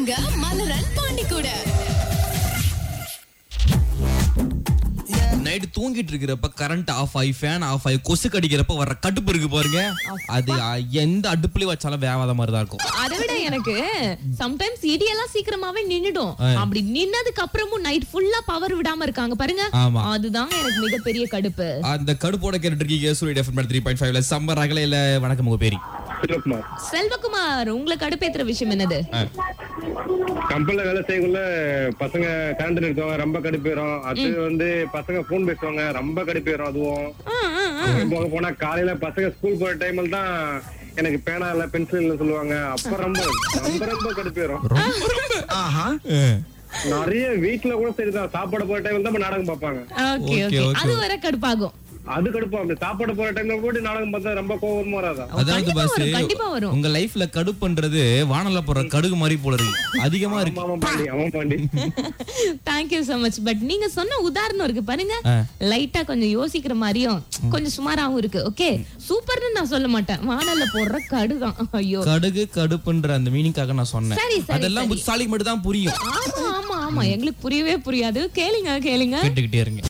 உங்க மலரன் பாண்டி கூட நைட்டு தூங்கிட்டு இருக்கிறப்ப கரண்ட் ஆஃப் ஆகி ஃபேன் ஆஃப் ஆகி கொசு கடிக்கிறப்ப வர்ற கடுப்பு இருக்கு பாருங்க அது அ, எந்த அடுப்புலயும் வச்சாலும் வேகாத மாதிரி தான் இருக்கும் அதை விட எனக்கு சம்டைம்ஸ் இடியெல்லாம் சீக்கிரமாவே நின்னுடும் அப்படி நின்னதுக்கு அப்புறமும் நைட் ஃபுல்லா பவர் விடாம இருக்காங்க பாருங்க ஆமா. அதுதான் எனக்கு மிகப்பெரிய கடுப்பு அந்த கடுப்போட கேட்டுட்டு இருக்கீங்க சூரிய எஃப்எம் த்ரீ பாயிண்ட் ஃபைவ்ல சம்மர் ரகலையில வணக்கம் உங்க பேரி சிவகுமார் செல்வகுமார் உங்களுக்கு கடுப்பேத்துற விஷயம் என்னது கம்பெனில வேலை செய்யக்குள்ள பசங்க கரண்ட் நிறுத்துவாங்க ரொம்ப கடுப்பேறும் அது வந்து பசங்க போன் பேசுவாங்க ரொம்ப கடுப்பேறும் அதுவும் ஆ, ஆ, ஆ. அங்க போக போனா காலையில பசங்க ஸ்கூல் போற டைம்ல தான் எனக்கு பேனா இல்ல பென்சில் இல்ல சொல்லுவாங்க அப்ப ரொம்ப ரொம்ப ரொம்ப கடுப்பேறும் நிறைய வீட்டுல கூட சரிதான் சாப்பாடு போற டைம்ல தான் நாடகம் பார்ப்பாங்க ஓகே Okay, ஓகே okay. அது வர கடுப்பாகும் அது கடுப்பா அப்படி சாப்பாடு போற டைம்ல போட்டு நாடகம் பார்த்தா ரொம்ப கோவமா வராதா அதாவது கண்டிப்பா பஸ் வரும், கண்டிப்பா வரும். உங்க லைஃப்ல கடுப்புன்றது வானல்ல போற கடுகு மாதிரி போல இருக்கு அதிகமா இருக்கு அவன் பாண்டி அவன் Pandi thank you so much but நீங்க சொன்ன உதாரணம் இருக்கு பாருங்க லைட்டா கொஞ்சம் யோசிக்கிற மாதிரியும் கொஞ்சம் சுமாராவும் இருக்கு ஓகே சூப்பர்னு நான் சொல்ல மாட்டேன் வானல்ல போடுற கடுதான் ஐயோ கடுகு கடுப்புன்ற அந்த மீனிங்காக நான் சொன்னேன் சரி, சரி, அதெல்லாம் புத்திசாலிக்கு மட்டும் தான் புரியும் ஆமா ஆமா ஆமா எங்களுக்கு புரியவே புரியாது கேளுங்க கேளுங்க கேட்டுக்கிட்டே இருங்க